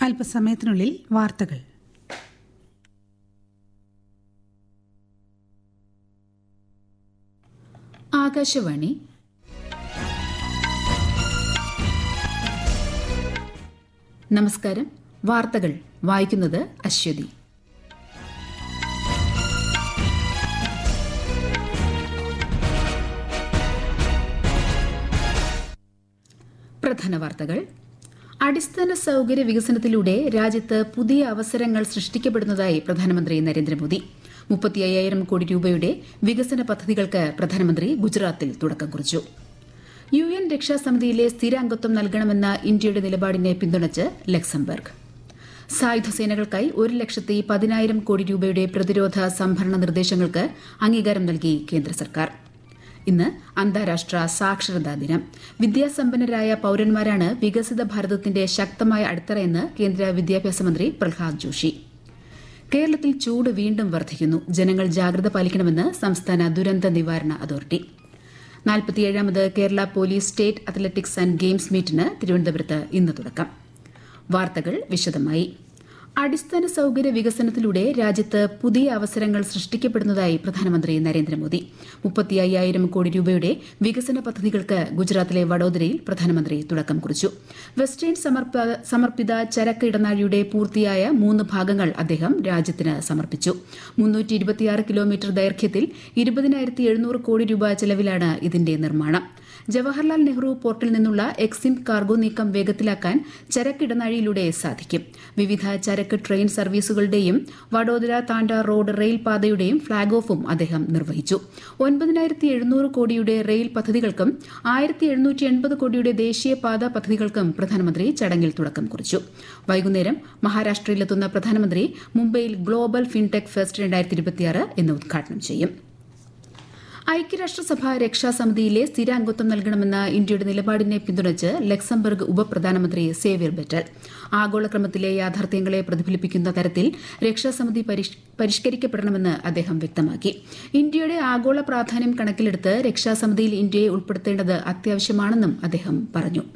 അല്പസമയത്തിനുള്ളിൽ വാർത്തകൾ ആകാശവാണി നമസ്കാരം വാർത്തകൾ വായിക്കുന്നത് അശ്വതി പ്രധാന വാർത്തകൾ അടിസ്ഥാന സൌകര്യ വികസനത്തിലൂടെ രാജ്യത്ത് പുതിയ അവസരങ്ങൾ സൃഷ്ടിക്കപ്പെടുന്നതായി പ്രധാനമന്ത്രി നരേന്ദ്രമോദി മുപ്പത്തി അയ്യായിരം കോടി രൂപയുടെ വികസന പദ്ധതികൾക്ക് പ്രധാനമന്ത്രി ഗുജറാത്തിൽ തുടക്കം കുറിച്ചു യു എൻ രക്ഷാസമിതിയിലെ സ്ഥിരാംഗത്വം നൽകണമെന്ന ഇന്ത്യയുടെ നിലപാടിനെ പിന്തുണച്ച് ലക്സംബർഗ് സായുധ സേനകൾക്കായി ഒരു ലക്ഷത്തി പതിനായിരം കോടി രൂപയുടെ പ്രതിരോധ സംഭരണ നിർദ്ദേശങ്ങൾക്ക് അംഗീകാരം നൽകി കേന്ദ്ര സർക്കാർ ഇന്ന് അന്താരാഷ്ട്ര സാക്ഷരതാ ദിനം വിദ്യാസമ്പന്നരായ പൌരന്മാരാണ് വികസിത ഭാരതത്തിന്റെ ശക്തമായ അടിത്തറയെന്ന് കേന്ദ്ര വിദ്യാഭ്യാസ മന്ത്രി പ്രഹ്ലാദ് ജോഷി കേരളത്തിൽ ചൂട് വീണ്ടും വർദ്ധിക്കുന്നു ജനങ്ങൾ ജാഗ്രത പാലിക്കണമെന്ന് സംസ്ഥാന ദുരന്ത നിവാരണ അതോറിറ്റി നാൽപ്പത്തിയേഴാമത് Kerala police state athletics and games മീറ്റിന് തിരുവനന്തപുരത്ത് ഇന്ന് തുടക്കം വാർത്തകൾ വിശദമായി അടിസ്ഥാന സൌകര്യ വികസനത്തിലൂടെ രാജ്യത്ത് പുതിയ അവസരങ്ങൾ സൃഷ്ടിക്കപ്പെടുന്നതായി പ്രധാനമന്ത്രി നരേന്ദ്രമോദി മുപ്പത്തി അയ്യായിരം കോടി രൂപയുടെ വികസന പദ്ധതികൾക്ക് ഗുജറാത്തിലെ വഡോദരയിൽ പ്രധാനമന്ത്രി തുടക്കം കുറിച്ചു വെസ്റ്റേൺ സമർപ്പിത ചരക്ക് ഇടനാഴിയുടെ പൂർത്തിയായ മൂന്ന് ഭാഗങ്ങൾ അദ്ദേഹം രാജ്യത്തിന് സമർപ്പിച്ചു കിലോമീറ്റർ ദൈർഘ്യത്തിൽ ഇരുപതിനായിരത്തി എഴുന്നൂറ് കോടി രൂപ ചെലവിലാണ് ഇതിന്റെ നിർമ്മാണം ജവഹർലാൽ നെഹ്റു പോർട്ടിൽ നിന്നുള്ള എക്സിം കാർഗോ നീക്കം വേഗത്തിലാക്കാൻ ചരക്ക് ഇടനാഴിയിലൂടെ സാധിക്കും വിവിധ ചരക്ക് ട്രെയിൻ സർവീസുകളുടെയും വഡോദര താണ്ട റോഡ് റെയിൽ പാതയുടെയും ഫ്ളാഗ് ഓഫും അദ്ദേഹം നിർവഹിച്ചു ഒൻപതിനായിരത്തി എഴുന്നൂറ് കോടിയുടെ റെയിൽ പദ്ധതികൾക്കും ആയിരത്തി എഴുന്നൂറ്റി എൺപത് കോടിയുടെ ദേശീയപാത പദ്ധതികൾക്കും പ്രധാനമന്ത്രി ചടങ്ങിൽ തുടക്കം കുറിച്ചു വൈകുന്നേരം മഹാരാഷ്ട്രയിലെത്തുന്ന പ്രധാനമന്ത്രി മുംബൈയിൽ ഗ്ലോബൽ ഫിൻടെക് ഫെസ്റ്റ് രണ്ടായിരത്തി ഇരുപത്തിയാറ് എന്ന് ഉദ്ഘാടനം ചെയ്യും ഐക്യരാഷ്ട്രസഭ രക്ഷാസമിതിയിലെ സ്ഥിരാംഗത്വം നൽകണമെന്ന ഇന്ത്യയുടെ നിലപാടിനെ പിന്തുണച്ച് ലക്സംബർഗ് ഉപപ്രധാനമന്ത്രി സേവ്യർ ബെറ്റൽ ആഗോളക്രമത്തിലെ യാഥാർത്ഥ്യങ്ങളെ പ്രതിഫലിപ്പിക്കുന്ന തരത്തിൽ രക്ഷാസമിതി പരിഷ്കരിക്കപ്പെടണമെന്ന് അദ്ദേഹം വ്യക്തമാക്കി ഇന്ത്യയുടെ ആഗോള പ്രാധാന്യം കണക്കിലെടുത്ത് രക്ഷാസമിതിയിൽ ഇന്ത്യയെ ഉൾപ്പെടുത്തേണ്ടത് അത്യാവശ്യമാണെന്നും അദ്ദേഹം പറഞ്ഞു